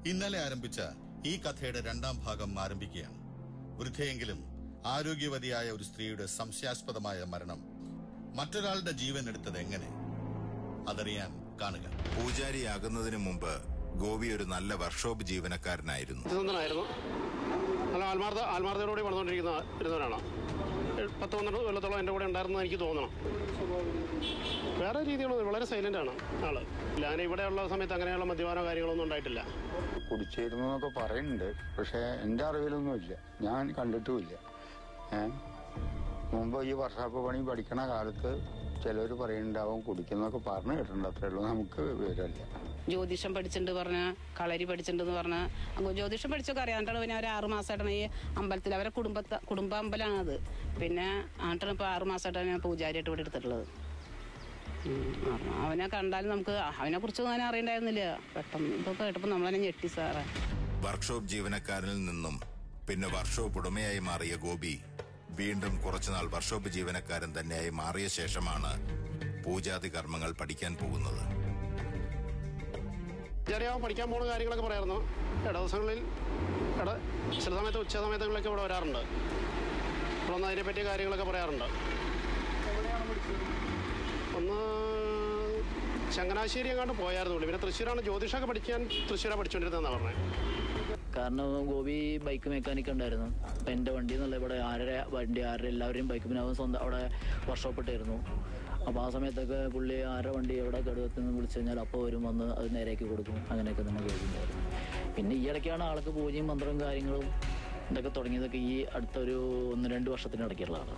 ഇന്നലെ ആരംഭിച്ച ഈ കഥയുടെ രണ്ടാം ഭാഗം ആരംഭിക്കുകയാണ് വൃദ്ധയെങ്കിലും ആരോഗ്യവതിയായ ഒരു സ്ത്രീയുടെ സംശയാസ്പദമായ മരണം മറ്റൊരാളുടെ ജീവൻ എടുത്തത് എങ്ങനെ അതറിയാൻ കാണുക പൂജാരിയാകുന്നതിന് മുമ്പ് ഗോപി ഒരു നല്ല വർക്ക്ഷോപ്പ് ജീവനക്കാരനായിരുന്നു സത്യസന്ധനായിരുന്നു നല്ല ആത്മാർത്ഥ ആത്മാർത്ഥതയോടുകൂടി വളർന്നുകൊണ്ടിരിക്കുന്ന ഇരുന്നവരാണ് ഏഴ് പത്ത് പന്ത്രണ്ട് കൊല്ലത്തോളം എൻ്റെ കൂടെ ഉണ്ടായിരുന്നെന്ന് എനിക്ക് തോന്നണം വേറെ രീതികളൊന്നും വളരെ സൈലന്റ് ആണ് ആള് ഞാൻ ഇവിടെയുള്ള സമയത്ത് അങ്ങനെയുള്ള മദ്യപാനോ കാര്യങ്ങളൊന്നും ഉണ്ടായിട്ടില്ല കുടിച്ചിരുന്നു എന്നൊക്കെ പറയുന്നുണ്ട് പക്ഷെ എൻ്റെ അറിവിലൊന്നുമില്ല ഞാൻ കണ്ടിട്ടുമില്ല ഏ മുമ്പ് ഈ വർഷാപ്പ് പണി പഠിക്കണ കാലത്ത് ചിലർ പറയുന്നുണ്ടാവും കുടിക്കുന്നൊക്കെ പറഞ്ഞു കേട്ടിട്ടുണ്ട് അത്രേ ഉള്ളൂ നമുക്ക് വിവരമില്ല ജ്യോതിഷം പഠിച്ചിട്ടുണ്ട് പറഞ്ഞ കളരി പഠിച്ചിട്ടുണ്ടെന്ന് പറഞ്ഞ അങ്ങ് ജ്യോതിഷം പഠിച്ചൊക്കെ അറിയാണ്ടാണ് പിന്നെ ഒരു ആറ് മാസമായിട്ടാണ് ഈ അമ്പലത്തിൽ അവരെ കുടുംബത്തെ കുടുംബ അമ്പലമാണ് അത് പിന്നെ ആണ്ടാണ് ഇപ്പോൾ ആറ് മാസമായിട്ടാണ് ഞാൻ പൂജാരിയായിട്ട് ഇവിടെ എടുത്തിട്ടുള്ളത് ഉം, ആ, അവനെ കണ്ടാലും നമുക്ക് അവനെ കുറിച്ച് ഞാൻ അറിയണ്ടായിരുന്നില്ല പെട്ടെന്ന് ഇതൊക്കെ കേട്ടപ്പോൾ നമ്മളെന്നെ ഞെട്ടി സാറേ വർക്ക്ഷോപ്പ് ജീവനക്കാരനിൽ നിന്നും പിന്നെ വർക്ക്ഷോപ്പ് ഉടമയായി മാറിയ ഗോപി വീണ്ടും കുറച്ചുനാൾ വർക്ക്ഷോപ്പ് ജീവനക്കാരൻ തന്നെയായി മാറിയ ശേഷമാണ് പൂജാതി കർമ്മങ്ങൾ പഠിക്കാൻ പോകുന്നത് ചെറിയ പഠിക്കാൻ പോകുന്ന കാര്യങ്ങളൊക്കെ പറയായിരുന്നു ഇട ദിവസങ്ങളിൽ ഇട ചില സമയത്ത് ഉച്ച സമയത്തുകളിലൊക്കെ ഇവിടെ വരാറുണ്ട് ഇവിടെ വന്ന് അതിനെ പറ്റിയ കാര്യങ്ങളൊക്കെ പറയാറുണ്ട് ഒന്ന് ചങ്ങനാശ്ശേരി എങ്ങാണ്ട് പോയായിരുന്നു പുള്ളി. പിന്നെ തൃശ്ശൂരാണ് ജ്യോതിഷമൊക്കെ പഠിക്കാൻ തൃശ്ശൂരാണ് പഠിച്ചുകൊണ്ടിരുന്നതെന്നാണ് പറഞ്ഞത് കാരണം ഗോപി ബൈക്ക് മെക്കാനിക് ഉണ്ടായിരുന്നു അപ്പം എൻ്റെ വണ്ടി എന്നുള്ള ഇവിടെ ആരുടെ വണ്ടി ആരുടെ എല്ലാവരെയും ബൈക്ക് പിന്നെ അവൻ സ്വന്തം അവിടെ വർക്ക്ഷോപ്പ് ഇട്ടായിരുന്നു അപ്പോൾ ആ സമയത്തൊക്കെ പുള്ളി ആരുടെ വണ്ടി എവിടെ കടുവത്തെന്ന് വിളിച്ചു കഴിഞ്ഞാൽ അപ്പോൾ വരും വന്ന് അത് നേരെയാക്കി കൊടുക്കും അങ്ങനെയൊക്കെ നമ്മൾ കേൾക്കുന്നുണ്ടായിരുന്നു പിന്നെ ഈ ഇടയ്ക്കാണ് ആൾക്ക് പൂജയും മന്ത്രവും കാര്യങ്ങളും ഇതൊക്കെ തുടങ്ങിയതൊക്കെ ഈ അടുത്തൊരു ഒന്ന് രണ്ട് വർഷത്തിനിടയ്ക്കുള്ളതാണ്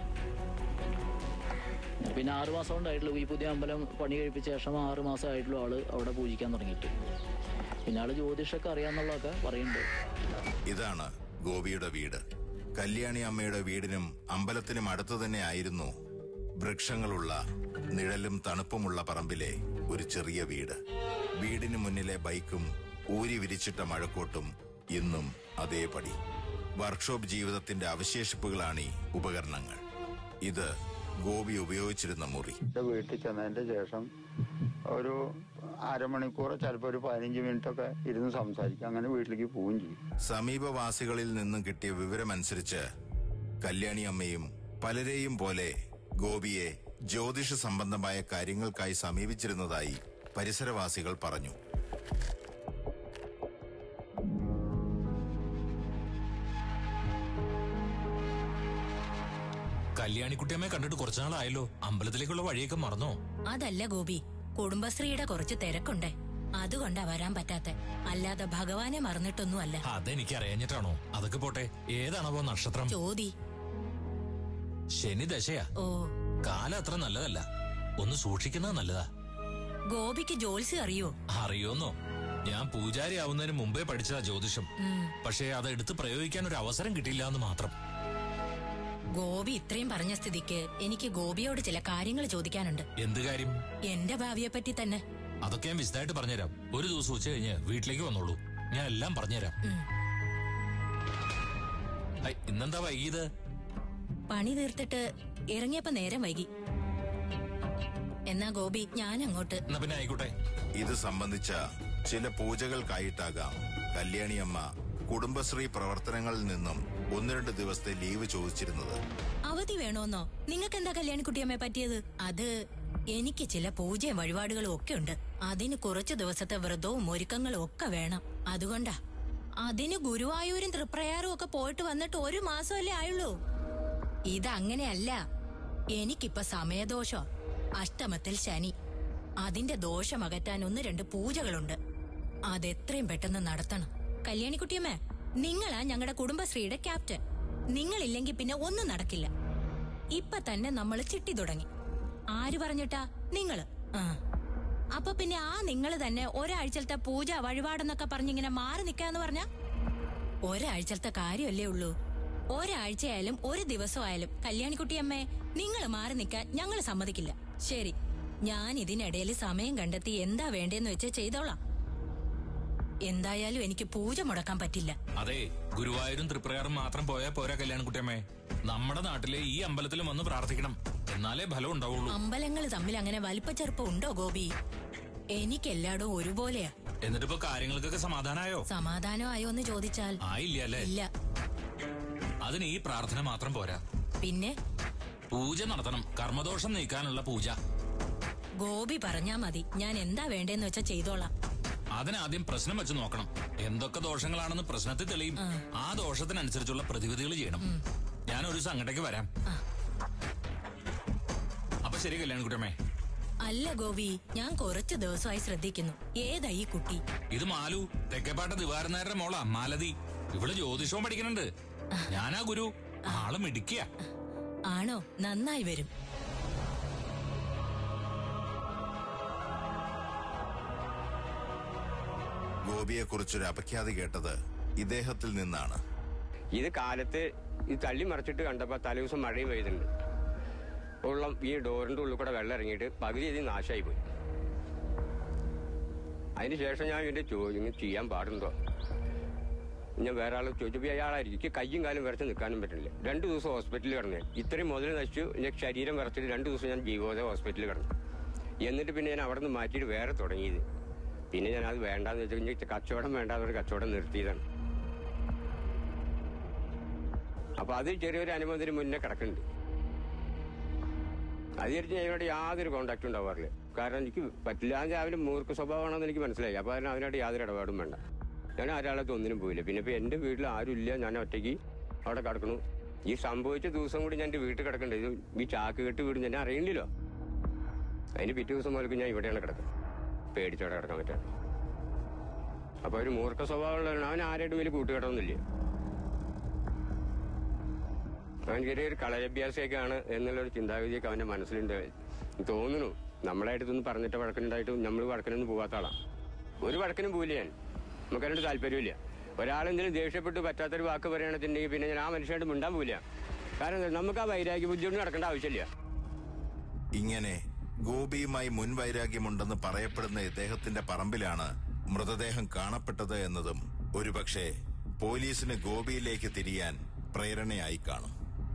പിന്നെ ആറ് മാസം കൊണ്ടായിട്ടുള്ളൂ ഈ പുതിയ അമ്പലം പണി കഴിപ്പിച്ച ശേഷം ആറ് മാസം ആയിട്ടുള്ളൂ ആള് അവിടെ പൂജിക്കാൻ തുടങ്ങിയിട്ട് പിന്നെ ആള് ജ്യോതിഷമൊക്കെ അറിയാന്നുള്ളതൊക്കെ പറയുന്നുണ്ട് ഇതാണ് ഗോപിയുടെ വീട് കല്യാണി അമ്മയുടെ വീടിനും അമ്പലത്തിനും അടുത്തു തന്നെ ആയിരുന്നു വൃക്ഷങ്ങളുള്ള നിഴലും തണുപ്പുമുള്ള പറമ്പിലെ ഒരു ചെറിയ വീട് വീടിന് മുന്നിലെ ബൈക്കും ഊരി വിരിച്ചിട്ട മഴക്കോട്ടും ഇന്നും അതേപടി വർക്ക്ഷോപ്പ് ജീവിതത്തിന്റെ അവശേഷിപ്പുകളാണ് ഈ ഉപകരണങ്ങൾ ഇത് ഗോപി ഉപയോഗിച്ചിരുന്ന മുറി എൻ്റെ വീട്ടിൽ ചെന്നതിൻ്റെ ശേഷം ഒരു അരമണിക്കൂർ ചിലപ്പോൾ ഒരു പതിനഞ്ച് മിനിറ്റൊക്കെ ഇരുന്ന് സംസാരിക്കും അങ്ങനെ വീട്ടിലേക്ക് പോവുകയും ചെയ്യും സമീപവാസികളിൽ നിന്നും കിട്ടിയ വിവരമനുസരിച്ച് കല്യാണി അമ്മയും പലരെയും പോലെ ഗോപിയെ ജ്യോതിഷ സംബന്ധമായ കാര്യങ്ങൾക്കായി സമീപിച്ചിരുന്നതായി പരിസരവാസികൾ പറഞ്ഞു കല്യാണിക്കുട്ടിയമ്മയെ കണ്ടിട്ട് കുറച്ചുനാളായല്ലോ അമ്പലത്തിലേക്കുള്ള വഴിയൊക്കെ മറന്നോ അതല്ല ഗോപി കുടുംബശ്രീയുടെ കുറച്ച് തിരക്കുണ്ട് അതുകൊണ്ടാ വരാൻ പറ്റാത്തെ അല്ലാതെ ഭഗവാനെ മറന്നിട്ടൊന്നും അല്ല അതെനിക്ക് അറിയാഞ്ഞിട്ടാണോ അതൊക്കെ പോട്ടെ ഏതാണപ്പോ നക്ഷത്രം ചോദി ശനി ദശയാ ഓ കാലം അത്ര നല്ലതല്ല ഒന്ന് സൂക്ഷിക്കുന്നത് നല്ലതാ ഗോപിക്ക് ജോൽസി അറിയോ അറിയോന്നോ ഞാൻ പൂജാരി ആവുന്നതിന് മുമ്പേ പഠിച്ചതാ ജ്യോതിഷം ഉം. പക്ഷേ അത് എടുത്ത് പ്രയോഗിക്കാൻ ഒരു അവസരം കിട്ടിയില്ല എന്ന് മാത്രം ഗോപി ഇത്രയും പറഞ്ഞ സ്ഥിതിക്ക് എനിക്ക് ഗോപിയോട് ചില കാര്യങ്ങൾ ചോദിക്കാനുണ്ട് എന്ത് കാര്യം എന്റെ ഭാവിയെ പറ്റി തന്നെ അതൊക്കെ ഞാൻ വിശദമായിട്ട് പറഞ്ഞുതരാം ഒരു ദിവസം ഉച്ച കഴിഞ്ഞ് വീട്ടിലേക്ക് വന്നോളൂ ഞാൻ എല്ലാം പറഞ്ഞുതരാം ഉം. ഹൈ, ഇന്നെന്താ വൈകിയത് പണി തീർത്തിട്ട് ഇറങ്ങിയപ്പോ നേരം വൈകി എന്നാ ഗോപി ഞാൻ അങ്ങോട്ട് എന്നാ പിന്നെ ആയിക്കോട്ടെ ഇത് സംബന്ധിച്ച ചില പൂജകൾക്കായിട്ടാകാം കല്യാണിയമ്മ കുടുംബശ്രീ പ്രവർത്തനങ്ങളിൽ നിന്നും ഒന്ന് രണ്ട് ദിവസത്തെ ലീവ് ചോദിച്ചിരുന്നത് അവധി വേണോന്നോ നിങ്ങൾക്ക് എന്താ കല്യാണിക്കുട്ടിയമ്മേ പറ്റിയത് അത് എനിക്ക് ചില പൂജയും വഴിപാടുകളും ഒക്കെ ഉണ്ട് അതിന് കുറച്ചു ദിവസത്തെ വ്രതവും ഒരുക്കങ്ങളും ഒക്കെ വേണം അതുകൊണ്ടാ അതിന് ഗുരുവായൂരും തൃപ്രയാറും ഒക്കെ പോയിട്ട് വന്നിട്ട് ഒരു മാസമല്ലേ ആയുള്ളൂ ഇതങ്ങനെയല്ല എനിക്കിപ്പോ സമയദോഷം അഷ്ടമത്തിൽ ശനി അതിന്റെ ദോഷം അകറ്റാൻ ഒന്ന് രണ്ട് പൂജകളുണ്ട് അതെത്രയും പെട്ടെന്ന് നടത്തണം കല്യാണിക്കുട്ടിയമ്മേ നിങ്ങളാ ഞങ്ങളുടെ കുടുംബശ്രീയുടെ ക്യാപ്റ്റൻ നിങ്ങളില്ലെങ്കിൽ പിന്നെ ഒന്നും നടക്കില്ല ഇപ്പൊ തന്നെ നമ്മൾ ചിട്ടി തുടങ്ങി ആര് പറഞ്ഞിട്ടാ നിങ്ങള് ആ അപ്പൊ പിന്നെ ആ നിങ്ങള് തന്നെ ഒരാഴ്ചത്തെ പൂജ വഴിപാടെന്നൊക്കെ പറഞ്ഞിങ്ങനെ മാറി നിക്കാന്ന് പറഞ്ഞ ഒരാഴ്ചത്തെ കാര്യമല്ലേ ഉള്ളൂ ഒരാഴ്ചയായാലും ഒരു ദിവസമായാലും കല്യാണിക്കുട്ടിയമ്മേ നിങ്ങൾ മാറി നിൽക്കാൻ ഞങ്ങൾ സമ്മതിക്കില്ല ശരി ഞാൻ ഇതിനിടയിൽ സമയം കണ്ടെത്തി എന്താ വേണ്ടേന്ന് വെച്ച് ചെയ്തോളാം എന്തായാലും എനിക്ക് പൂജ മുടക്കാൻ പറ്റില്ല അതെ ഗുരുവായൂരും തൃപ്രയാറും മാത്രം പോയാൽ പോരാ കല്യാണക്കുട്ടിയമ്മേ നമ്മുടെ നാട്ടിലെ ഈ അമ്പലത്തിലും വന്ന് പ്രാർത്ഥിക്കണം എന്നാലേ ഫലം ഉണ്ടാവുള്ളൂ അമ്പലങ്ങൾ തമ്മിൽ അങ്ങനെ വലിപ്പച്ചെറുപ്പം ഉണ്ടോ ഗോപി എനിക്കെല്ലാടും ഒരുപോലെയാ എന്നിട്ടിപ്പോ കാര്യങ്ങൾക്കൊക്കെ സമാധാനായോ സമാധാനമായോ എന്ന് ചോദിച്ചാൽ ആയില്ല അല്ലേ ഇല്ല അതിന് ഈ പ്രാർത്ഥന മാത്രം പോരാ പിന്നെ പൂജ നടത്തണം കർമ്മദോഷം നീക്കാനുള്ള പൂജ ഗോപി പറഞ്ഞാ മതി ഞാൻ എന്താ വേണ്ടേന്ന് വെച്ചാ ചെയ്തോളാം അതിനാദ്യം പ്രശ്നം വെച്ച് നോക്കണം എന്തൊക്കെ ദോഷങ്ങളാണെന്ന് പ്രശ്നത്തിൽ തെളിയും ആ ദോഷത്തിനനുസരിച്ചുള്ള പ്രതിവിധികൾ ചെയ്യണം ഞാൻ ഒരു ദിവസം അങ്ങോട്ടേക്ക് വരാം അപ്പൊ ശരി കല്യാണിക്കുട്ടമ്മേ അല്ല ഗോപി ഞാൻ കുറച്ചു ദിവസമായി ശ്രദ്ധിക്കുന്നു ഏതാ ഈ കുട്ടി ഇത് മാലു തെക്കേപ്പാട്ട ദിവാരനാരുടെ മോളാ മാലതി ഇവള് ജ്യോതിഷവും പഠിക്കുന്നുണ്ട് ഞാനാ ഗുരു ആള് മിടിക്കുക ആണോ നന്നായി വരും ഗോപിയെക്കുറിച്ചൊരു അപഖ്യാതി കേട്ടത് ഇദ്ദേഹത്തിൽ നിന്നാണ് ഇത് കാലത്ത് ഇത് തള്ളി മറിച്ചിട്ട് കണ്ടപ്പോൾ തലേദിവസം മഴയും പെയ്തിട്ടുണ്ട് ഉള്ളം ഈ ഡോറിന്റെ ഉള്ളിൽ കൂടെ വെള്ളം ഇറങ്ങിയിട്ട് പകുതി ഇത് നാശമായി പോയി അതിന് ശേഷം ഞാൻ ഇതിന്റെ ചോദ്യം ഇങ്ങനെ ചെയ്യാൻ പാടുണ്ടോ ഞാൻ വേറെ ആൾ ചോദിച്ചപ്പോൾ അയാളായിരിക്കും എനിക്ക് കയ്യും കാലും വിറച്ച് നിൽക്കാനും പറ്റില്ല രണ്ട് ദിവസം ഹോസ്പിറ്റലിൽ കിടന്നു ഇത്രയും മുതൽ നശിച്ചു എന്റെ ശരീരം വിറച്ചിട്ട് രണ്ട് ദിവസം ഞാൻ ജീവോദയ ഹോസ്പിറ്റലിൽ കിടന്നു എന്നിട്ട് പിന്നെ ഞാൻ അവിടെ നിന്ന് മാറ്റിയിട്ട് വേറെ തുടങ്ങിയത് പിന്നെ ഞാൻ അത് വേണ്ടാന്ന് വെച്ചാൽ എനിക്ക് കച്ചവടം വേണ്ടാന്നൊരു കച്ചവടം നിർത്തിയതാണ് അപ്പൊ അത് ചെറിയൊരു അനുമതിന് മുന്നേ കിടക്കുന്നുണ്ട് അത് വിചാരിച്ച് ഞാൻ ഇവരോട് യാതൊരു കോണ്ടാക്റ്റും ഉണ്ടാവാറില്ല കാരണം എനിക്ക് പറ്റില്ല ഞാൻ രാവിലെ മൂർഖ സ്വഭാവമാണെന്ന് എനിക്ക് മനസ്സിലായി അപ്പൊ അതിന് അതിനായിട്ട് യാതൊരു ഇടപാടും വേണ്ട ഞാൻ ഒരാളത്ത് ഒന്നിനും പോയില്ല പിന്നെ ഇപ്പൊ എന്റെ വീട്ടിൽ ആരും ഇല്ല ഞാൻ ഒറ്റയ്ക്ക് അവിടെ കിടക്കണു ഈ സംഭവിച്ച ദിവസം കൂടി ഞാൻ എന്റെ വീട്ടിൽ കിടക്കണ്ടേ ഇത് ഈ ചാക്ക് കെട്ട് വീട് ഞാൻ അറിയണില്ലല്ലോ അതിന് പിറ്റേ ദിവസം മുതൽക്ക് ഞാൻ ഇവിടെയാണ് കിടക്കുന്നത് പേടിച്ചോടെ കിടക്കാൻ പറ്റാണ് അപ്പൊ ഒരു മൂർഖ സ്വഭാവമുള്ളവരാണ് അവൻ ആരായിട്ട് വലിയ കൂട്ടുകെട്ടൊന്നുമില്ല അവൻ ചെറിയൊരു കളരഭ്യാസമൊക്കെയാണ് എന്നുള്ളൊരു ചിന്താഗതിയൊക്കെ അവന്റെ മനസ്സിലുണ്ട് തോന്നുന്നു നമ്മളായിട്ട് ഇതൊന്നും പറഞ്ഞിട്ട് വഴക്കനുണ്ടായിട്ട് നമ്മൾ വഴക്കനൊന്നും പോകാത്ത ആളാണ് ഒരു വഴക്കനും പോയില്ല ഞാൻ നമുക്കതിനോട് താല്പര്യമില്ല ഒരാളെന്തെങ്കിലും ദേഷ്യപ്പെട്ട് പറ്റാത്തൊരു വാക്ക് പറയുകയാണെന്നുണ്ടെങ്കിൽ പിന്നെ ഞാൻ ആ മനുഷ്യനായിട്ട് മിണ്ടാൻ പോയില്ല കാരണം എന്താ, നമുക്ക് ആ വൈരാഗ്യ ബുദ്ധിയോട് നടക്കേണ്ട ആവശ്യമില്ല ഇങ്ങനെ ഗോപിയുമായി മുൻവൈരാഗ്യമുണ്ടെന്ന് പറയപ്പെടുന്ന ഇദ്ദേഹത്തിന്റെ പറമ്പിലാണ് മൃതദേഹം കാണപ്പെട്ടത് എന്നതും ഒരുപക്ഷെ പോലീസിന് ഗോപിയിലേക്ക് തിരിയാൻ പ്രേരണയായി കാണും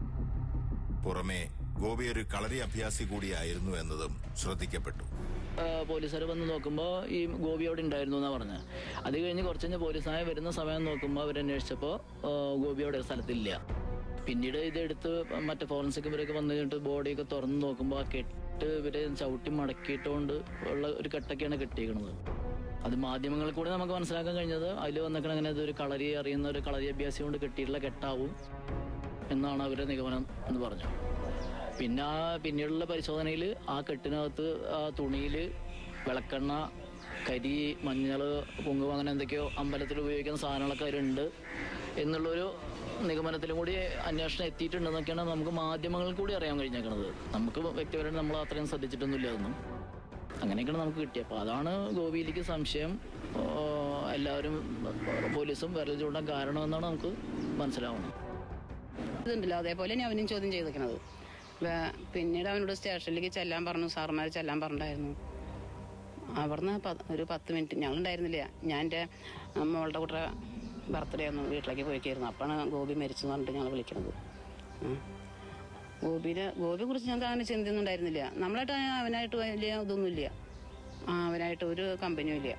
പുറമെ ഗോപി ഒരു കളരി അഭ്യാസി കൂടിയായിരുന്നു എന്നതും ശ്രദ്ധിക്കപ്പെട്ടു പോലീസുകാർ വന്ന് നോക്കുമ്പോൾ ഈ ഗോപി അവിടെ ഉണ്ടായിരുന്നു എന്നാ പറഞ്ഞത് അത് കഴിഞ്ഞ് കുറച്ച് കഴിഞ്ഞ് പോലീസുകാർ വരുന്ന സമയം നോക്കുമ്പോൾ അവരന്വേഷിച്ചപ്പോൾ ഗോപി അവിടെ സ്ഥലത്തില്ല പിന്നീട് ഇതെടുത്ത് മറ്റേ ഫോറൻസിക് ഇവരൊക്കെ വന്നു കഴിഞ്ഞിട്ട് ബോഡിയൊക്കെ തുറന്ന് നോക്കുമ്പോൾ ആ കെട്ട് ഇവരെ ചവിട്ടി മടക്കിയിട്ടുകൊണ്ട് ഉള്ള ഒരു കെട്ടൊക്കെയാണ് കെട്ടിയിരിക്കുന്നത് അത് മാധ്യമങ്ങളിൽ കൂടെ നമുക്ക് മനസ്സിലാക്കാൻ കഴിഞ്ഞത് അതിൽ വന്നിട്ട് അങ്ങനെ ഇതൊരു കളരി അറിയുന്ന ഒരു കളരി അഭ്യാസി കൊണ്ട് കെട്ടിയിട്ടുള്ള കെട്ടാവും എന്നാണ് അവരുടെ നിഗമനം എന്ന് പറഞ്ഞു പിന്നെ ആ പിന്നീടുള്ള പരിശോധനയിൽ ആ കെട്ടിനകത്ത് ആ തുണിയിൽ വിളക്കെണ്ണ കരി മഞ്ഞൾ കുങ്കുമം അങ്ങനെ എന്തൊക്കെയോ അമ്പലത്തിൽ ഉപയോഗിക്കുന്ന സാധനങ്ങളൊക്കെ അതിലുണ്ട് എന്നുള്ളൊരു നിഗമനത്തിലും കൂടി അന്വേഷണം എത്തിയിട്ടുണ്ടെന്നൊക്കെയാണ് നമുക്ക് മാധ്യമങ്ങളിൽ കൂടി അറിയാൻ കഴിഞ്ഞേക്കണത് നമുക്ക് വ്യക്തിപരമായിട്ട് നമ്മൾ അത്രയും ശ്രദ്ധിച്ചിട്ടൊന്നുമില്ല അതൊന്നും അങ്ങനെയൊക്കെയാണ് നമുക്ക് കിട്ടിയത് അപ്പോൾ അതാണ് ഗോപിയിലേക്ക് സംശയം ആ, എല്ലാവരും പോലീസും വിരൽ ചൂണ്ടാൻ കാരണമെന്നാണ് നമുക്ക് മനസ്സിലാവുന്നത് ഇതുണ്ടല്ലോ അതേപോലെ തന്നെ അവനും ചോദ്യം ചെയ്തിരിക്കണത് വേ- പിന്നീട് അവനോട് സ്റ്റേഷനിലേക്ക് ചെല്ലാൻ പറഞ്ഞു സാറുമാർ ചെല്ലാൻ പറഞ്ഞിട്ടുണ്ടായിരുന്നു അവിടുന്ന് പ- ഒരു പത്ത് മിനിറ്റ് ഞങ്ങളുണ്ടായിരുന്നില്ല ഞാൻ എൻ്റെ മോളുടെ കൂട്ട ബർത്ത്ഡേ ഒന്ന് വീട്ടിലേക്ക് പോയിക്കായിരുന്നു അപ്പോഴാണ് ഗോപി മരിച്ചു എന്ന് പറഞ്ഞിട്ട് ഞങ്ങൾ വിളിക്കുന്നത് ഉം. ഗോപിയുടെ ഗോപിയെ കുറിച്ച് ഞങ്ങൾക്ക് അങ്ങനെ ചിന്തയൊന്നും ഉണ്ടായിരുന്നില്ല നമ്മളായിട്ട് അവനായിട്ട് വലിയ ഇതൊന്നുമില്ല ആ അവനായിട്ട് ഒരു കമ്പനിയും ഇല്ല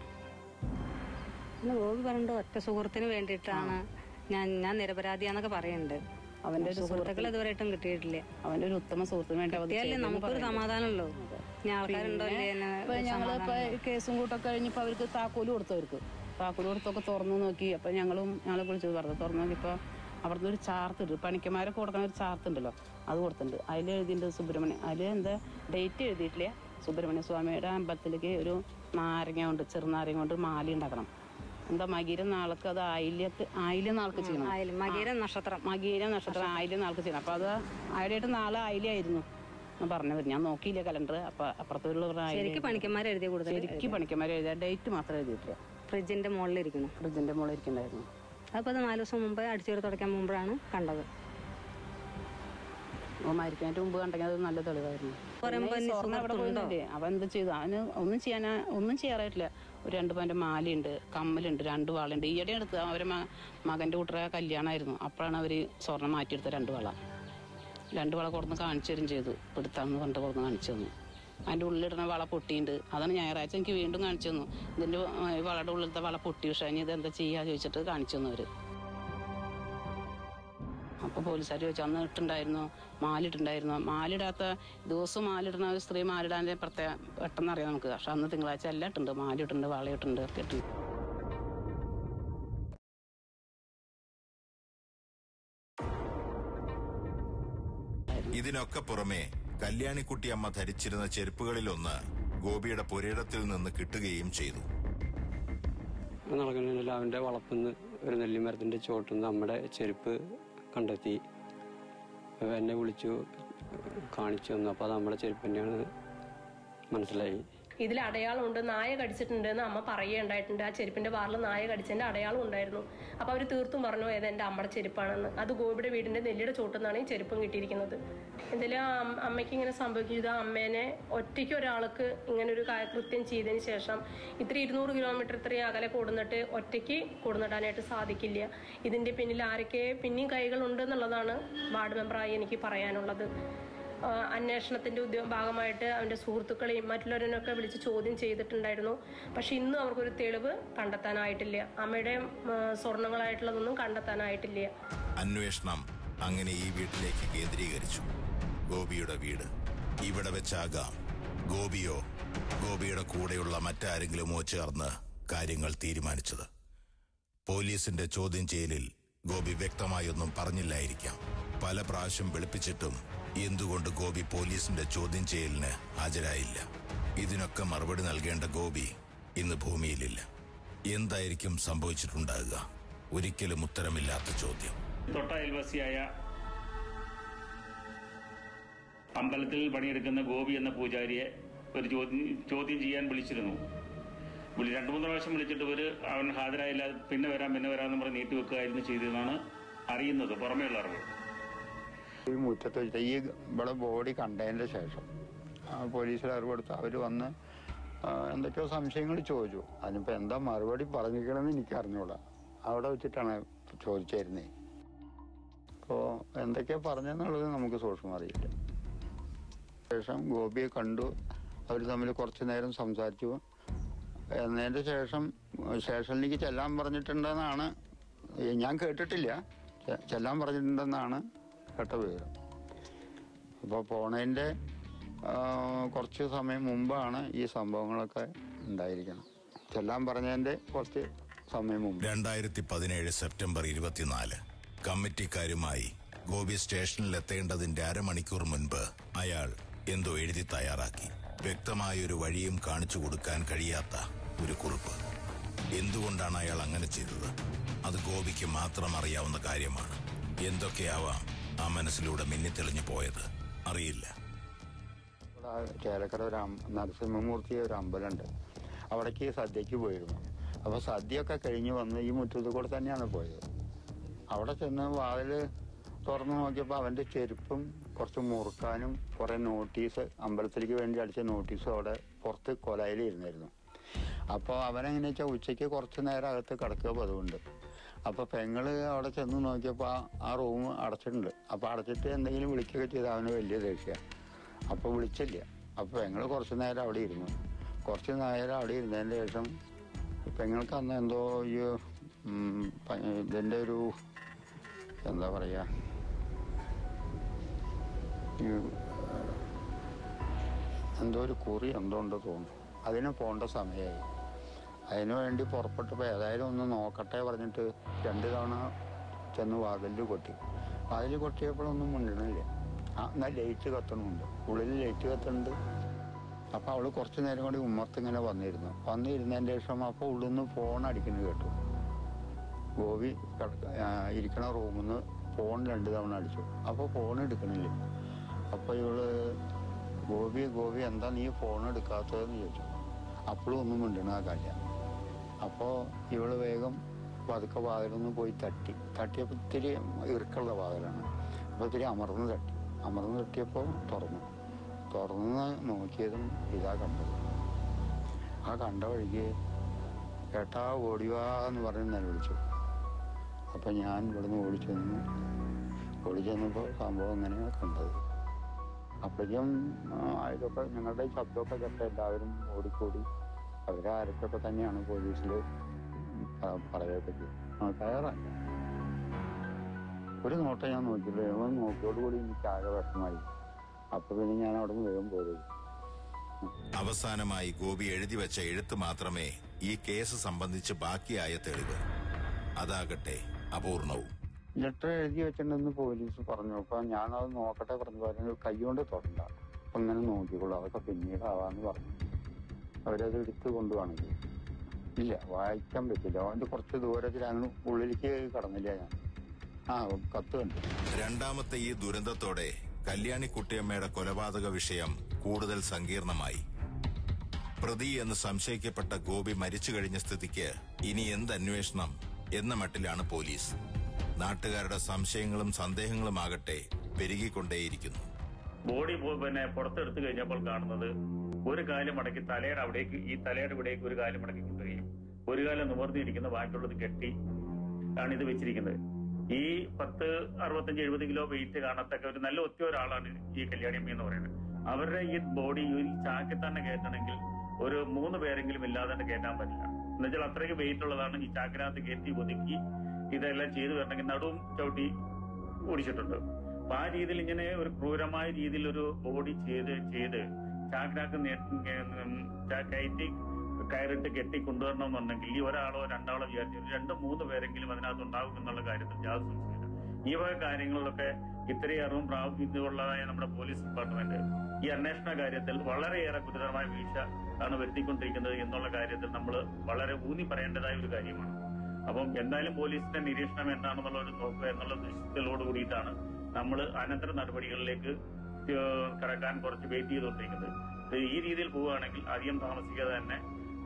പിന്നെ ഗോപി പറഞ്ഞിട്ട് ഒറ്റ സുഹൃത്തിന് വേണ്ടിയിട്ടാണ് ഞാൻ ഞാൻ നിരപരാധിയാന്നൊക്കെ പറയുന്നുണ്ട് അവന്റെ ഒരു സുഹൃത്തുക്കൾ ഇതുവരെയായിട്ടും കിട്ടിയിട്ടില്ല അവന്റെ ഒരു ഉത്തമ സുഹൃത്തിന് വേണ്ടി അവൻ കിട്ടിയാലേ ചെയ്തെന്ന് നമുക്കൊരു പറയുന്നത്. സമാധാനമല്ലോ ഞാൻ ആൾക്കാരുണ്ടോ പിന്നെ ഇല്ലേ എന്ന് ഇപ്പൊ ഞങ്ങളിപ്പോ സമാധാനം. കേസും കൂട്ടൊക്കെ കഴിഞ്ഞപ്പോ അവർക്ക് താക്കോല് കൊടുത്തവർക്ക് താക്കോല് കൊടുത്തൊക്കെ തുറന്നു നോക്കി അപ്പൊ ഞങ്ങളും ഞങ്ങളെ വിളിച്ചത് പറഞ്ഞു തുറന്നു നോക്കിയപ്പോ അവിടുന്ന് ഒരു ചാർട്ടുണ്ട് പണിക്കന്മാരൊക്കെ കൊടുക്കുന്ന ഒരു ചാർട്ട് ഉണ്ടല്ലോ അത് കൊടുത്തിട്ടുണ്ട് അതിൽ എഴുതിയിട്ടുണ്ട് സുബ്രഹ്മണ്യം അതിൽ എന്താ ഡേറ്റ് എഴുതിയിട്ടില്ല സുബ്രഹ്മണ്യ സ്വാമിയുടെ അമ്പലത്തിലേക്ക് ഒരു നാരങ്ങ കൊണ്ട് ചെറുനാരങ്ങ കൊണ്ട് മാല ഉണ്ടാക്കണം എന്താ മകീര നാൾക്ക് അത് ആയില്യത്ത് ആയില്യ നാൾക്ക് ചെയ്യണം ആയില്യം. മകീര നക്ഷത്രം. മകീര നക്ഷത്രം ആയില്യ നാൾക്ക് ചെയ്യണം അപ്പൊ അത് ആയിരമായിട്ട് നാളെ ആയില്യായിരുന്നു ഞാൻ പറഞ്ഞത് ഞാൻ നോക്കിയില്ല കലണ്ടർ അപ്പൊ അപ്പുറത്തുള്ള ശരിക്കും പണിക്കന്മാർ എഴുതിയ കൂടുതൽ ശരിക്കും പണിക്കന്മാർ എഴുതിയ ഡേറ്റ് മാത്രം എഴുതിയിട്ടില്ല ഫ്രിഡ്ജിന്റെ മുകളിലിരിക്കുന്നു ഫ്രിഡ്ജിന്റെ മുകളിൽ ഇരിക്കണ്ടായിരുന്നു അപ്പൊ അത് നാല് ദിവസം മുമ്പ് അടിച്ചേറി തുടയ്ക്കാൻ മുമ്പാണ് കണ്ടത് അവൻ മരിക്കാനായിട്ട് മുമ്പ് കണ്ടെങ്കിൽ അത് നല്ല തെളിവായിരുന്നു പറയുമ്പോ പിന്നെ ഈ ഇനി സ്വർണ്ണം അവിടെ സുഹൃത്തുണ്ടോ? പോയില്ലേ അവൻ എന്ത് ചെയ്തു അവന് ഒന്നും ചെയ്യാൻ ഒന്നും ചെയ്യാറായിട്ടില്ല ഒരു രണ്ട് പവന്റെ മാലയുണ്ട് കമ്മലുണ്ട് രണ്ട് വാളുണ്ട് ഈയിടെ അടുത്ത് അവരെ മ- മകന്റെ കൂട്ടറെ കല്യാണമായിരുന്നു അപ്പോഴാണ് അവര് സ്വർണം മാറ്റിയെടുത്ത രണ്ട് വള രണ്ട് വള കൊടുന്ന് കാണിച്ചു തരും ചെയ്തു പിടുത്താന്ന് പറഞ്ഞിട്ട് കൊടുന്ന് കാണിച്ചു തന്നു അതിൻ്റെ ഉള്ളിലിടുന്ന വള പൊട്ടിയിട്ടുണ്ട് അതാണ് ഞായറാഴ്ച എനിക്ക് വീണ്ടും കാണിച്ചു തന്നു ഇതിൻ്റെ ആ, ഈ വളയുടെ ഉള്ളിലത്തെ വള പൊട്ടി പക്ഷേ ഇനി ഇതെന്താ ചെയ്യുക ചോദിച്ചിട്ട് കാണിച്ചു തന്നു അവര് അപ്പോൾ പോലീസുകാർ ചോദിച്ചു അന്ന് ഇട്ടുണ്ടായിരുന്നു മാലിട്ടുണ്ടായിരുന്നു മാലിടാത്ത ദിവസം മാലിടുന്ന ഒരു സ്ത്രീ മാലിടാൻ പ്രത്യേക പെട്ടെന്ന് അറിയാം നമുക്ക് പക്ഷെ അന്ന് തിങ്കളാഴ്ച എല്ലാം ഇട്ടുണ്ട് മാലിട്ടുണ്ട് വളയിട്ടുണ്ട് ഒക്കെ ഇട്ടുണ്ട് ഇതിനൊക്കെ പുറമെ കല്യാണിക്കുട്ടി അമ്മ ധരിച്ചിരുന്ന ചെരുപ്പുകളിലൊന്ന് ഗോപിയുടെ പുരയിടത്തിൽ നിന്ന് കിട്ടുകയും ചെയ്തു നടക്കുന്നില്ല അവൻ്റെ വളപ്പിന്ന് ഒരു നെല്ലിമരത്തിൻ്റെ ചോട്ടുനിന്ന് നമ്മുടെ ചെരുപ്പ് കണ്ടെത്തി അപ്പൊ എന്നെ വിളിച്ചു കാണിച്ചു തന്നു അപ്പോൾ അത് നമ്മുടെ ചെരുപ്പ് തന്നെയാണ് മനസ്സിലായി ഇതിൽ അടയാളമുണ്ട് നായ കടിച്ചിട്ടുണ്ട് എന്ന് അമ്മ പറയുകയുണ്ടായിട്ടുണ്ട് ആ ചെരുപ്പിന്റെ വാറിൽ നായ കടിച്ചതിന്റെ അടയാളം ഉണ്ടായിരുന്നു അപ്പൊ അവർ തീർത്തും പറഞ്ഞു ഏത് എന്റെ അമ്മയുടെ ചെരുപ്പാണെന്ന് അത് ഗോപിയുടെ വീടിന്റെ നെല്ലിയുടെ ചോട്ടുനിന്നാണ് ഈ ചെരുപ്പും കിട്ടിയിരിക്കുന്നത് എന്തായാലും ആ അം- അമ്മയ്ക്ക് ഇങ്ങനെ സംഭവിച്ചത് ആ അമ്മേനെ ഒറ്റയ്ക്ക് ഒരാൾക്ക് ഇങ്ങനെ ഒരു കാ- കൃത്യം ചെയ്തതിന് ശേഷം ഇത്ര ഇരുന്നൂറ് കിലോമീറ്റർ ഇത്രയും അകലെ കൊടുന്നിട്ട് ഒറ്റയ്ക്ക് കൊടുന്നിടാനായിട്ട് സാധിക്കില്ല ഇതിന്റെ പിന്നിൽ ആരൊക്കെ പിന്നെയും കൈകളുണ്ട് എന്നുള്ളതാണ് വാർഡ് മെമ്പറായി എനിക്ക് പറയാനുള്ളത് ആ, അന്വേഷണത്തിന്റെ ഉദ്യോ ഭാഗമായിട്ട് അവന്റെ സുഹൃത്തുക്കളെയും മറ്റുള്ളവരെയൊക്കെ വിളിച്ച് ചോദ്യം ചെയ്തിട്ടുണ്ടായിരുന്നു പക്ഷെ ഇന്നും അവർക്കൊരു തെളിവ് കണ്ടെത്താനായിട്ടില്ല അമ്മയുടെ ആ, സ്വർണങ്ങളായിട്ടുള്ളതൊന്നും കണ്ടെത്താനായിട്ടില്ല അന്വേഷണം അങ്ങനെ ഈ വീട്ടിലേക്ക് കേന്ദ്രീകരിച്ചു ഗോപിയുടെ വീട് ഇവിടെ വെച്ചാകാം ഗോപിയോ ഗോപിയുടെ കൂടെയുള്ള മറ്റാരെങ്കിലുമോ ചേർന്ന് കാര്യങ്ങൾ തീരുമാനിച്ചത് പോലീസിന്റെ ചോദ്യം ചെയ്യലിൽ ഗോപി വ്യക്തമായൊന്നും പറഞ്ഞില്ലായിരിക്കാം പല പ്രാവശ്യം വെളുപ്പിച്ചിട്ടും എന്തുകൊണ്ട് ഗോപി പോലീസിന്റെ ചോദ്യം ചെയ്യലിന് ഹാജരായില്ല ഇതിനൊക്കെ മറുപടി നൽകേണ്ട ഗോപി ഇന്ന് ഭൂമിയിലില്ല എന്തായിരിക്കും സംഭവിച്ചിട്ടുണ്ടാകുക ഒരിക്കലും ഉത്തരമില്ലാത്ത ചോദ്യം തൊട്ട അയൽവാസിയായ അമ്പലത്തിൽ പണിയെടുക്കുന്ന ഗോപി എന്ന പൂജാരിയെ ഒരു ചോദ്യം ചോദ്യം ചെയ്യാൻ വിളിച്ചിരുന്നു വിളി രണ്ടു മൂന്ന് പ്രാവശ്യം വിളിച്ചിട്ട് ഒരു അവൻ ഹാജരായില്ല പിന്നെ വരാം പിന്നെ വരാമെന്ന് പറഞ്ഞ് നീട്ടി വെക്കുകയായിരുന്നു ചെയ്തതെന്നാണ് അറിയുന്നത് പുറമേയുള്ള അറിവ് ഈ മുറ്റത്ത് വെച്ചിട്ട് ഈ ഇവിടെ ബോഡി കണ്ടതിന്റെ ശേഷം ആ പോലീസിൽ അറിവെടുത്ത് അവർ വന്ന് ആ, എന്തൊക്കെയോ സംശയങ്ങൾ ചോദിച്ചു അതിനിപ്പോ എന്താ മറുപടി പറഞ്ഞിരിക്കണമെന്ന് എനിക്ക് അറിഞ്ഞൂടാ അവിടെ വെച്ചിട്ടാണ് ചോദിച്ചായിരുന്നേ അപ്പോൾ എന്തൊക്കെയാ പറഞ്ഞെന്നുള്ളത് നമുക്ക് സൂക്ഷ്മം അറിയില്ല ശേഷം ഗോപിയെ കണ്ടു അവർ തമ്മിൽ കുറച്ചു നേരം സംസാരിച്ചു എന്നതിന്റെ ശേഷം സ്റ്റേഷനിലേക്ക് ചെല്ലാൻ പറഞ്ഞിട്ടുണ്ടെന്നാണ് ഈ ഞാൻ കേട്ടിട്ടില്ല ചെ- ചെല്ലാൻ പറഞ്ഞിട്ടുണ്ടെന്നാണ് കേട്ട വിവരം അപ്പോൾ പോണതിൻ്റെ കുറച്ച് സമയം മുമ്പാണ് ഈ സംഭവങ്ങളൊക്കെ ഉണ്ടായിരിക്കണം ചെല്ലാൻ പറഞ്ഞതിൻ്റെ കുറച്ച് സമയം മുമ്പ് രണ്ടായിരത്തി പതിനേഴ് സെപ്റ്റംബർ ഇരുപത്തിനാല് കമ്മിറ്റിക്കാരുമായി ഗോപി സ്റ്റേഷനിൽ എത്തേണ്ടതിന്റെ അരമണിക്കൂർ മുൻപ് അയാൾ എന്തോ എഴുതി തയ്യാറാക്കി വ്യക്തമായൊരു വഴിയും കാണിച്ചു കൊടുക്കാൻ കഴിയാത്ത ഒരു കുറിപ്പ് എന്തുകൊണ്ടാണ് അയാൾ അങ്ങനെ ചെയ്തത് അത് ഗോപിക്ക് മാത്രം അറിയാവുന്ന കാര്യമാണ് എന്തൊക്കെയാവാം ആ മനസ്സിലൂടെ മിന്നിത്തെളിഞ്ഞു പോയത് അറിയില്ല ഇവിടെ ആ ചേലക്കര ഒരു അം- നരസിംഹമൂർത്തി ഒരു അമ്പലമുണ്ട് അവിടേക്ക് സദ്യക്ക് പോയിരുന്നു അപ്പോൾ സദ്യയൊക്കെ കഴിഞ്ഞ് വന്ന് ഈ മുറ്റത്ത് കൂടെ തന്നെയാണ് പോയത് അവിടെ ചെന്ന് വാതില് തുറന്നു നോക്കിയപ്പോൾ അവന്റെ ചെരുപ്പും കുറച്ച് മുറുക്കാനും കുറെ നോട്ടീസ് അമ്പലത്തിലേക്ക് വേണ്ടി അടിച്ച നോട്ടീസും അവിടെ പുറത്ത് കൊലയിൽ ഇരുന്നായിരുന്നു അപ്പോൾ അവനെങ്ങനെ വെച്ചാൽ ഉച്ചയ്ക്ക് കുറച്ച് നേരം അകത്ത് കിടക്കുക പതിവുണ്ട് അപ്പോൾ പെങ്ങള് അവിടെ ചെന്ന് നോക്കിയപ്പോൾ ആ- ആ റൂം അടച്ചിട്ടുണ്ട് അപ്പോൾ അടച്ചിട്ട് എന്തെങ്കിലും വിളിക്കുകയൊക്കെ ചെയ്ത് അവന് വലിയ ദേഷ്യ അപ്പോൾ വിളിച്ചില്ല അപ്പോൾ പെങ്ങള് കുറച്ച് നേരം അവിടെ ഇരുന്നു കുറച്ച് നേരം അവിടെ ഇരുന്നതിന് ശേഷം പെങ്ങൾക്ക് അന്ന് എന്തോ ഈ ഉം, പ- ഇതിന്റെ ഒരു എന്താ പറയാ ഈ എന്തോ ഒരു കുറി എന്തോ ഉണ്ട് തോന്നുന്നു അതിന് പോകേണ്ട സമയമായി അതിനു വേണ്ടി പുറപ്പെട്ടപ്പോൾ ഏതായാലും ഒന്ന് നോക്കട്ടെ പറഞ്ഞിട്ട് രണ്ട് തവണ ചെന്ന് വാതിലിൽ കൊട്ടി വാതിൽ കൊട്ടിയപ്പോഴൊന്നും മുണ്ടണില്ല ആ എന്നാൽ ലൈറ്റ് കത്തണമുണ്ട് ഉള്ളിൽ ലൈറ്റ് കത്തുന്നുണ്ട് അപ്പോൾ അവൾ കുറച്ച് നേരം കൂടി ഉമ്മർത്ത് ഇങ്ങനെ വന്നിരുന്നു വന്നിരുന്നതിൻ്റെ ശേഷം അപ്പോൾ ഉള്ളിൽ നിന്ന് ഫോൺ അടിക്കുന്നത് കേട്ടു ഗോപി കിടക്ക- ആ, ഇരിക്കണ റൂമിൽ നിന്ന് ഫോൺ രണ്ട് തവണ അടിച്ചു അപ്പോൾ ഫോൺ എടുക്കണില്ല അപ്പോൾ ഇവള് ഗോപി ഗോപി എന്താ നീ ഫോൺ എടുക്കാത്തതെന്ന് ചോദിച്ചു അപ്പോഴും ഒന്നും മിണ്ടണാക്കാല്ല അപ്പോൾ ഇവള് വേഗം പതുക്കെ വാതിലൊന്ന് പോയി തട്ടി തട്ടിയപ്പോൾ ഇത്തിരി ഇറുക്കുള്ള വാതിലാണ് അപ്പോൾ ഇത്തിരി അമർന്ന് തട്ടി അമർന്ന് തട്ടിയപ്പോൾ തുറന്നു തുറന്ന് നോക്കിയതും ഇതാ കണ്ടത് ആ കണ്ട വഴിക്ക് ഏട്ടാ ഓടിവാ എന്ന് പറഞ്ഞ് നിലവിളിച്ചു അപ്പം ഞാൻ ഇവിടുന്ന് ഓടിച്ചു ചെന്നു ഓടിച്ചു ചെന്നപ്പോൾ സംഭവം അങ്ങനെയാണ് കണ്ടത് അപ്പോഴേക്കും ആ, ഇതൊക്കെ ഞങ്ങളുടെ ഈ ശബ്ദമൊക്കെ കേട്ട എല്ലാവരും ഓടിക്കൂടി അവരാരൊക്കെ തന്നെയാണ് പോലീസിൽ പറയുകയൊക്കെ ചെയ്തത് ആ കയറല്ല ഒരു നോട്ടം ഞാൻ നോക്കിയില്ല ഇവൻ നോക്കിയോടുകൂടി എനിക്ക് ആകെ വിഷമായി അപ്പൊ പിന്നെ ഞാൻ അവിടെ നിന്ന് വേഗം പോയത് അവസാനമായി ഗോപി എഴുതി വെച്ച എഴുത്ത് മാത്രമേ ഈ കേസ് സംബന്ധിച്ച് ബാക്കിയായ തെളിവ് അതാകട്ടെ അപൂർണവും ലെറ്റർ എഴുതി വെച്ചിട്ടുണ്ടെന്ന് പോലീസ് പറഞ്ഞു അപ്പൊ ഞാനത് നോക്കട്ടെ പറഞ്ഞു പറഞ്ഞു കൈകൊണ്ട് തൊടണ്ട അപ്പൊ ഇങ്ങനെ നോക്കിക്കോളൂ അതൊക്കെ പിന്നീട് ആവാന്ന് പറഞ്ഞു അവരത് എടുത്ത് കൊണ്ടുപോകണമെങ്കിൽ ഇല്ല വായിക്കാൻ പറ്റില്ല അവന്റെ കുറച്ച് ദൂരത്തിൽ അങ്ങ് ഉള്ളിലേക്ക് കടന്നില്ല ഞാൻ ആ കത്ത് കണ്ടു രണ്ടാമത്തെ ഈ ദുരന്തത്തോടെ കല്യാണി കുട്ടിയമ്മയുടെ കൊലപാതക വിഷയം കൂടുതൽ സങ്കീർണമായി പ്രതി എന്ന് സംശയിക്കപ്പെട്ട ഗോപി മരിച്ചു കഴിഞ്ഞ സ്ഥിതിക്ക് ഇനി എന്ത് അന്വേഷണം എന്ന മട്ടിലാണ് പോലീസ് നാട്ടുകാരുടെ സംശയങ്ങളും സന്ദേഹങ്ങളുമാകട്ടെ പെരുകിക്കൊണ്ടേയിരിക്കുന്നു ബോഡി പോ- പിന്നെ പുറത്തെടുത്തു കഴിഞ്ഞപ്പോൾ കാണുന്നത് ഒരു കാലം മടക്കി തലയുടെ അവിടേക്ക് ഈ തലയുടെ ഇവിടേക്ക് ഒരു കാലം മടക്കി കൊണ്ടുവരികയും ഒരു കാലം നിവർത്തിയിരിക്കുന്ന ബാക്കിയുള്ളത് കെട്ടി ആണ് ഇത് വെച്ചിരിക്കുന്നത് ഈ പത്ത് അറുപത്തഞ്ച് എഴുപത് കിലോ വെയിറ്റ് കാണത്തക്ക ഒരു നല്ല ഒത്തിരി ഒരാളാണ് ഈ കല്യാണിയമ്മ എന്ന് പറയുന്നത് അവരുടെ ഈ ബോഡി ഈ ചാക്കിൽ തന്നെ കയറ്റണമെങ്കിൽ ഒരു മൂന്ന് പേരെങ്കിലും ഇല്ലാതെ തന്നെ കയറ്റാൻ പറ്റില്ല എന്നുവെച്ചാൽ അത്രയ്ക്ക് വെയിറ്റ് ഉള്ളതാണ് ഈ ചാക്കിനകത്ത് കയറ്റി ഒതുക്കി ഇതെല്ലാം ചെയ്തു വരണമെങ്കിൽ നടുവും ചവിട്ടി ഓടിച്ചിട്ടുണ്ട് അപ്പൊ ആ രീതിയിൽ ഇങ്ങനെ ഒരു ക്രൂരമായ രീതിയിൽ ഒരു ബോഡി ചെയ്ത് ചെയ്ത് ചാക്കിനകത്ത് നേ- ഉം, ചാ- കയറ്റി കയറിട്ട് കെട്ടി കൊണ്ടുവരണമെന്നുണ്ടെങ്കിൽ ഈ ഒരാളോ രണ്ടാളോ വിചാരിച്ചു ഒരു രണ്ട് മൂന്ന് പേരെങ്കിലും അതിനകത്ത് ഉണ്ടാകും എന്നുള്ള കാര്യത്തിൽ യാതൊരു സംശയമില്ല ഈ വക കാര്യങ്ങളിലൊക്കെ ഇത്രയും അറിവും പ്രാപിച്ചുള്ളതായ നമ്മുടെ പോലീസ് ഡിപ്പാർട്ട്മെന്റ് ഈ അന്വേഷണ കാര്യത്തിൽ വളരെയേറെ ഗുരുതരമായ വീഴ്ച ആണ് വരുത്തിക്കൊണ്ടിരിക്കുന്നത് എന്നുള്ള കാര്യത്തിൽ നമ്മൾ വളരെ ഊന്നി പറയേണ്ടതായ ഒരു കാര്യമാണ് അപ്പം എന്തായാലും പോലീസിന്റെ നിരീക്ഷണം എന്താണെന്നുള്ള ഒരു നോക്കുക എന്നുള്ള ദൃശ്യത്തിലോട് കൂടിയിട്ടാണ് നമ്മൾ അനന്തര നടപടികളിലേക്ക് ഏഹ് കടക്കാൻ കുറച്ച് വെയിറ്റ് ചെയ്തുകൊണ്ടിരിക്കുന്നത് ഇത് ഈ രീതിയിൽ പോവുകയാണെങ്കിൽ അധികം താമസിക്കാതെ തന്നെ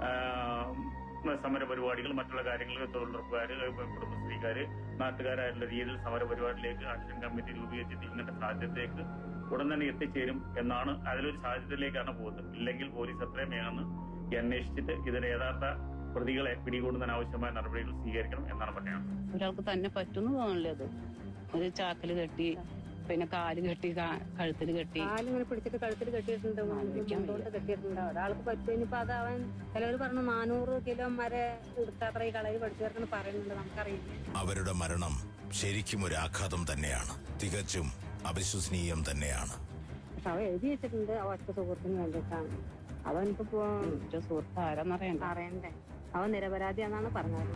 ആഹ് സമര പരിപാടികൾ മറ്റുള്ള കാര്യങ്ങൾ തൊഴിലുറപ്പുകാര് കുടുംബശ്രീക്കാര് നാട്ടുകാരായിട്ടുള്ള രീതിയിൽ സമര പരിപാടിയിലേക്ക് ആക്ഷൻ കമ്മിറ്റി രൂപീകരിച്ചിട്ട് ഇങ്ങനത്തെ സാധ്യതയിലേക്ക് ഉടൻ തന്നെ എത്തിച്ചേരും എന്നാണ് അതിലൊരു സാധ്യതയിലേക്കാണ് പോകുന്നത് ഇല്ലെങ്കിൽ പോലീസ് എത്രയും വേഗം ഈ അന്വേഷിച്ചിട്ട് ഇതിന്റെ യഥാർത്ഥ പ്രതികളെ പിടികൂടുന്നതിന് ആവശ്യമായ നടപടികൾ സ്വീകരിക്കണം എന്നാണ് പറയുന്നത് ഒരാൾക്ക് തന്നെ പറ്റുന്നു തോന്നില്ല അത് ഒരു ചാക്കില് കെട്ടി പിന്നെ കാല് കെട്ടി കാ- കഴുത്തില് കെട്ടി കാലിങ്ങനെ പിടിച്ചിട്ട് കഴുത്തിൽ കെട്ടിയിട്ടുണ്ട് മുണ്ടോണ്ട് കെട്ടിയിട്ടുണ്ട് ഒരാൾക്ക് പറ്റും ഇനിയിപ്പോ അത് അവൻ ചിലവർ പറഞ്ഞു നാനൂറ് കിലോ വരെ എടുത്തത്ര ഈ കളരി പഠിച്ചവർക്ക് പറയുന്നുണ്ട് നമുക്കറിയില്ല അവരുടെ മരണം ശരിക്കും ഒരു ആഘാതം തന്നെയാണ് തികച്ചും അവിശ്വസനീയം തന്നെയാണ് പക്ഷെ അവ എഴുതി വെച്ചിട്ടുണ്ട് ആ ഒറ്റ സുഹൃത്തിന് വേണ്ടിയിട്ടാണ് അവനിപ്പോ സുഹൃത്ത് ആരാന്നറിയണ്ട അറിയണ്ടേ അവൻ നിരപരാധിയാന്നാണ് പറഞ്ഞത്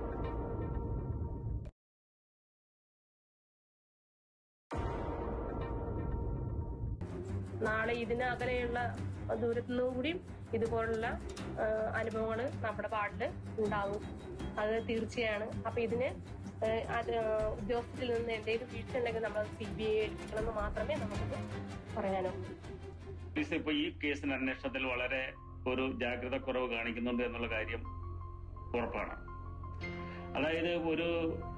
നാളെ ഇതിന് അകലെയുള്ള ദൂരത്തു നിന്നും കൂടിയും ഇതുപോലുള്ള അനുഭവങ്ങൾ നമ്മുടെ പാട്ടില് ഉണ്ടാവും അത് തീർച്ചയാണ് അപ്പൊ ഇതിന് ആ, അത് ഉദ്യോഗസ്ഥരിൽ നിന്ന് എന്തെങ്കിലും വീഴ്ച ഉണ്ടെങ്കിൽ നമ്മൾ സി ബി ഐ ഏൽപ്പിക്കണം എന്ന് മാത്രമേ നമുക്ക് പറയാനോ പോലീസ് ഇപ്പൊ ഈ കേസിന്റെ അന്വേഷണത്തിൽ വളരെ ഒരു ജാഗ്രത കുറവ് കാണിക്കുന്നുണ്ട് എന്നുള്ള കാര്യം ഉറപ്പാണ് അതായത് ഒരു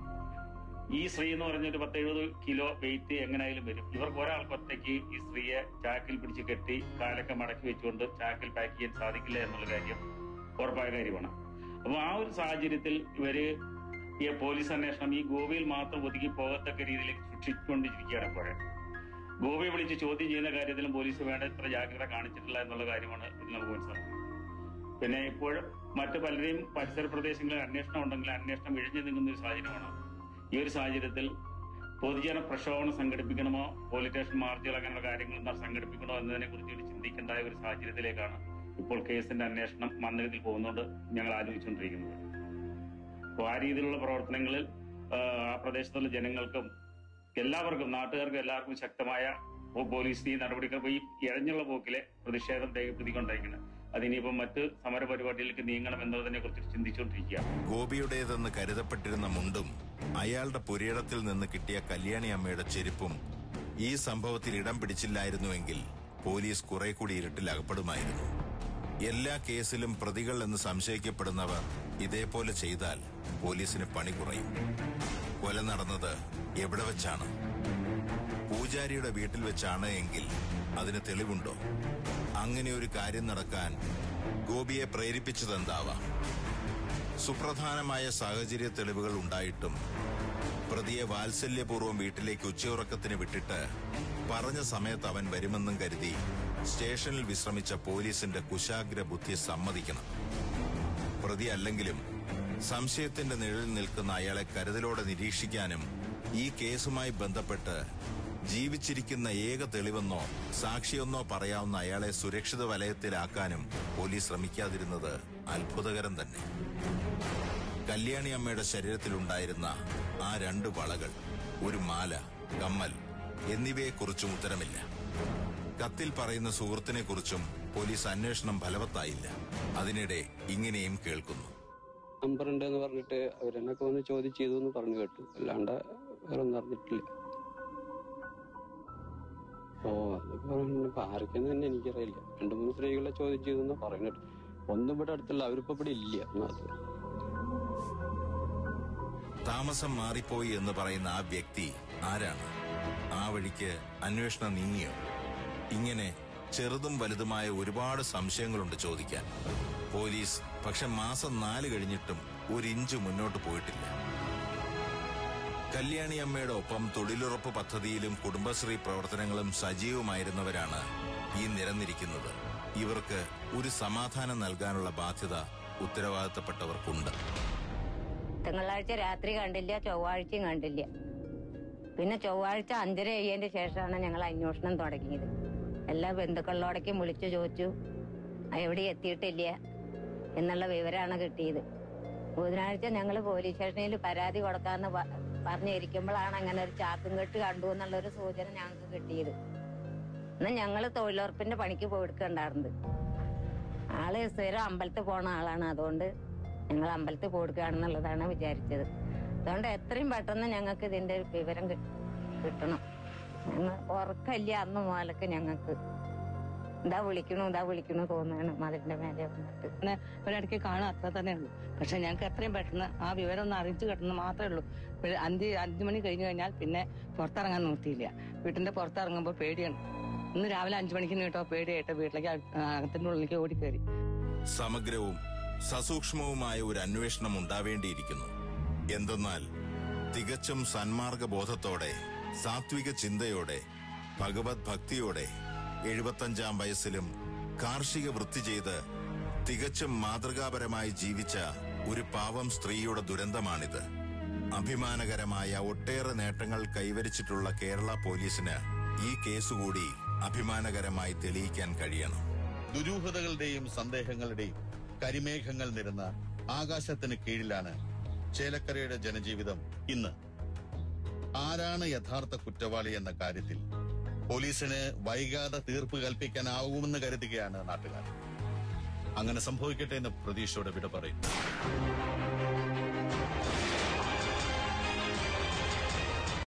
ഈ സ്ത്രീ എന്ന് പറഞ്ഞ ഒരു പത്ത് എഴുപത് കിലോ വെയിറ്റ് എങ്ങനെയായാലും വരും ഇവർക്ക് ഒരാൾക്ക് ഒറ്റയ്ക്ക് ഈ സ്ത്രീയെ ചാക്കിൽ പിടിച്ച് കെട്ടി കാലൊക്കെ മടക്കി വെച്ചുകൊണ്ട് ചാക്കിൽ പാക്ക് ചെയ്യാൻ സാധിക്കില്ല എന്നുള്ള കാര്യം ഉറപ്പായ കാര്യമാണ് അപ്പൊ ആ ഒരു സാഹചര്യത്തിൽ ഇവര് ഈ പോലീസ് അന്വേഷണം ഈ ഗോവയിൽ മാത്രം ഒതുക്കി പോകത്തക്ക രീതിയിലേക്ക് സൂക്ഷിച്ചുകൊണ്ടിരിക്കുകയാണ് ഇപ്പോഴേ ഗോവയെ വിളിച്ച് ചോദ്യം ചെയ്യുന്ന കാര്യത്തിലും പോലീസ് വേണ്ടത്ര ജാഗ്രത കാണിച്ചിട്ടില്ല എന്നുള്ള കാര്യമാണ് ഇതിൽ നമുക്ക് മനസ്സിലാക്കുന്നത് പിന്നെ ഇപ്പോൾ മറ്റു പലരെയും പരിസര പ്രദേശങ്ങളിൽ അന്വേഷണം ഉണ്ടെങ്കിൽ അന്വേഷണം ഇഴഞ്ഞു നീങ്ങുന്ന ഒരു സാഹചര്യമാണ് ഈ ഒരു സാഹചര്യത്തിൽ പൊതുജന പ്രക്ഷോഭണം സംഘടിപ്പിക്കണമോ പോലീസ് സ്റ്റേഷൻ മാർച്ചുകൾ അങ്ങനെയുള്ള കാര്യങ്ങൾ എന്താ സംഘടിപ്പിക്കണോ എന്നതിനെ കുറിച്ച് ഒരു ചിന്തിക്കേണ്ടായ ഒരു സാഹചര്യത്തിലേക്കാണ് ഇപ്പോൾ കേസിന്റെ അന്വേഷണം മന്ദഗതിയിൽ പോകുന്നതുകൊണ്ട് ഞങ്ങൾ ആലോചിച്ചുകൊണ്ടിരിക്കുന്നത് അപ്പോൾ ആ രീതിയിലുള്ള പ്രവർത്തനങ്ങളിൽ ആ, ആ പ്രദേശത്തുള്ള ജനങ്ങൾക്കും എല്ലാവർക്കും നാട്ടുകാർക്കും എല്ലാവർക്കും ശക്തമായ പോ- പോലീസ് ഈ നടപടികൾ ഈ ഇഴഞ്ഞുള്ള പോക്കിലെ പ്രതിഷേധം രേഖപ്പെടുത്തിക്കൊണ്ടിരിക്കുന്നത് അതിനിപ്പം മറ്റ് സമര പരിപാടിയിലേക്ക് നീങ്ങണം എന്നതിനെ കുറിച്ച് ചിന്തിച്ചുകൊണ്ടിരിക്കുകയാണ് ഗോപിയുടേതെന്ന് കരുതപ്പെട്ടിരുന്ന മുണ്ടും അയാളുടെ പുരയിടത്തിൽ നിന്ന് കിട്ടിയ കല്യാണി അമ്മയുടെ ചെരുപ്പും ഈ സംഭവത്തിൽ ഇടം പിടിച്ചില്ലായിരുന്നുവെങ്കിൽ പോലീസ് കുറെ കൂടി ഇരുട്ടിൽ അകപ്പെടുമായിരുന്നു എല്ലാ കേസിലും പ്രതികൾ എന്ന് സംശയിക്കപ്പെടുന്നവർ ഇതേപോലെ ചെയ്താൽ പോലീസിന് പണി കുറയും കൊല നടന്നത് എവിടെ വെച്ചാണ് പൂജാരിയുടെ വീട്ടിൽ വെച്ചാണ് എങ്കിൽ അതിന് തെളിവുണ്ടോ അങ്ങനെ ഒരു കാര്യം നടക്കാൻ ഗോപിയെ പ്രേരിപ്പിച്ചതെന്താവാം സുപ്രധാനമായ സാഹചര്യ തെളിവുകൾ ഉണ്ടായിട്ടും പ്രതിയെ വാത്സല്യപൂർവ്വം വീട്ടിലേക്ക് ഉച്ചയുറക്കത്തിന് വിട്ടിട്ട് പറഞ്ഞ സമയത്ത് അവൻ വരുമെന്നും കരുതി സ്റ്റേഷനിൽ വിശ്രമിച്ച പോലീസിന്റെ കുശാഗ്ര ബുദ്ധി സമ്മതിക്കണം പ്രതി അല്ലെങ്കിലും സംശയത്തിന്റെ നിഴലിൽ നിൽക്കുന്ന അയാളെ കരുതലോടെ നിരീക്ഷിക്കാനും ഈ കേസുമായി ബന്ധപ്പെട്ട് ജീവിച്ചിരിക്കുന്ന ഏക തെളിവെന്നോ സാക്ഷിയെന്നോ പറയാവുന്ന അയാളെ സുരക്ഷിത വലയത്തിലാക്കാനും പോലീസ് ശ്രമിക്കാതിരുന്നത് അത്ഭുതകരം തന്നെ കല്യാണി അമ്മയുടെ ശരീരത്തിലുണ്ടായിരുന്ന ആ രണ്ട് വളകൾ ഒരു മാല കമ്മൽ എന്നിവയെക്കുറിച്ചും ഉത്തരമില്ല കത്തിൽ പറയുന്ന സുഹൃത്തിനെ കുറിച്ചും പോലീസ് അന്വേഷണം ഫലവത്തായില്ല അതിനിടെ ഇങ്ങനെയും കേൾക്കുന്നു നമ്പർ ഉണ്ട് എന്ന് പറഞ്ഞിട്ട് അവരെന്നൊക്കെ വന്ന് ചോദ്യം ചെയ്തു എന്ന് പറഞ്ഞു കേട്ടു അല്ലാണ്ട് വേറെ ഒന്നും അറിഞ്ഞിട്ടില്ല ഓ അതൊക്കെ പറഞ്ഞു ഇപ്പൊ ആരൊക്കെയെന്ന് തന്നെ എനിക്കറിയില്ല രണ്ടു മൂന്ന് സ്ത്രീകളെ ചോദ്യം ചെയ്തു എന്ന് പറഞ്ഞിട്ട് ഒന്നും ഇവിടെ അടുത്തുള്ള അവരിപ്പോ ഇവിടെ ഇല്ല ഒന്നാമത് താമസം മാറിപ്പോയി എന്ന് പറയുന്ന ആ വ്യക്തി ആരാണ് ആ വഴിക്ക് അന്വേഷണം നീങ്ങിയോ ഇങ്ങനെ ചെറുതും വലുതുമായ ഒരുപാട് സംശയങ്ങളുണ്ട് ചോദിക്കാൻ പോലീസ് പക്ഷെ മാസം നാല് കഴിഞ്ഞിട്ടും ഒരു ഇഞ്ച് മുന്നോട്ട് പോയിട്ടില്ല കല്യാണി അമ്മയുടെ ഒപ്പം തൊഴിലുറപ്പ് പദ്ധതിയിലും കുടുംബശ്രീ പ്രവർത്തനങ്ങളും സജീവമായിരുന്നവരാണ് ഈ നിരന്നിരിക്കുന്നത് ഇവർക്ക് ഒരു സമാധാനം നൽകാനുള്ള ബാധ്യത ഉത്തരവാദിത്തപ്പെട്ടവർക്കുണ്ട് തിങ്കളാഴ്ച രാത്രി കണ്ടില്ല ചൊവ്വാഴ്ചയും കണ്ടില്ല പിന്നെ ചൊവ്വാഴ്ച അഞ്ചര കഴിയതിന്റെ ശേഷമാണ് ഞങ്ങൾ അന്വേഷണം തുടങ്ങിയത് എല്ലാ ബന്ധുക്കളിലോടേക്കും വിളിച്ചു ചോദിച്ചു എവിടെ എത്തിയിട്ടില്ല എന്നുള്ള വിവരമാണ് കിട്ടിയത് ബുധനാഴ്ച ഞങ്ങൾ പോലീസ് സ്റ്റേഷനിൽ പരാതി കൊടുക്കാന്ന് പ- പറഞ്ഞിരിക്കുമ്പോഴാണ് അങ്ങനെ ഒരു ചാക്കും കെട്ട് കണ്ടു എന്നുള്ളൊരു സൂചന ഞങ്ങൾക്ക് കിട്ടിയത് എന്നാൽ ഞങ്ങൾ തൊഴിലുറപ്പിന്റെ പണിക്ക് പോയെടുക്കണ്ടായിരുന്നത് ആള് സ്ഥിരം അമ്പലത്തിൽ പോണ ആളാണ് അതുകൊണ്ട് ഞങ്ങൾ അമ്പലത്തിൽ പോടുകയാണെന്നുള്ളതാണ് വിചാരിച്ചത് അതുകൊണ്ട് എത്രയും പെട്ടെന്ന് ഞങ്ങൾക്ക് ഇതിന്റെ ഒരു വിവരം കി- കിട്ടണം ഞങ്ങൾ ഉറക്കല്ല അന്ന് മുതലൊക്കെ ഞങ്ങൾക്ക് ഇതാ വിളിക്കണു ഇതാ വിളിക്കണു തോന്നുകയാണ് മതിലിന്റെ മേലെ വന്നിട്ട് പിന്നെ ഒരിടയ്ക്ക് കാണുക അത്ര തന്നെ ഉള്ളൂ പക്ഷെ ഞങ്ങൾക്ക് എത്രയും പെട്ടെന്ന് ആ വിവരം ഒന്ന് അറിയിച്ചു കിട്ടുന്നത് മാത്രമേ ഉള്ളൂ ഇപ്പൊ അഞ്ച് അഞ്ചു മണി കഴിഞ്ഞു കഴിഞ്ഞാൽ പിന്നെ പുറത്തിറങ്ങാൻ നിർത്തിയില്ല വീട്ടിന്റെ പുറത്തിറങ്ങുമ്പോൾ പേടിയാണ് ഇന്ന് രാവിലെ അഞ്ചു മണിക്ക് കേട്ടോ പേടിയായിട്ട് വീട്ടിലേക്ക് അക- അകത്തിന്റെ ഉള്ളിലേക്ക് ഓടിക്കയറി സമഗ്രവും സസൂക്ഷ്മവുമായ ഒരു അന്വേഷണം ഉണ്ടാവേണ്ടിയിരിക്കുന്നു എന്തെന്നാൽ തികച്ചും സന്മാർഗ ബോധത്തോടെ സാത്വിക ചിന്തയോടെ ഭഗവത് ഭക്തിയോടെ എഴുപത്തഞ്ചാം വയസ്സിലും കാർഷിക വൃത്തി ചെയ്ത് തികച്ചും മാതൃകാപരമായി ജീവിച്ച ഒരു പാവം സ്ത്രീയുടെ ദുരന്തമാണിത് അഭിമാനകരമായ ഒട്ടേറെ നേട്ടങ്ങൾ കൈവരിച്ചിട്ടുള്ള കേരള പോലീസിന് ഈ കേസുകൂടി അഭിമാനകരമായി തെളിയിക്കാൻ കഴിയണം ദുരൂഹതകളുടെയും സന്ദേഹങ്ങളുടെയും കരിമേഘങ്ങൾ നിരന്ന ആകാശത്തിന് കീഴിലാണ് ചേലക്കരയുടെ ജനജീവിതം ഇന്ന് ആരാണ് യഥാർത്ഥ കുറ്റവാളി എന്ന കാര്യത്തിൽ പോലീസിന് വൈകാതെ തീർപ്പ് കൽപ്പിക്കാനാവുമെന്ന് കരുതുകയാണ് നാട്ടുകാർ അങ്ങനെ സംഭവിക്കട്ടെ എന്ന് പ്രതീക്ഷയോടെ വിട പറയും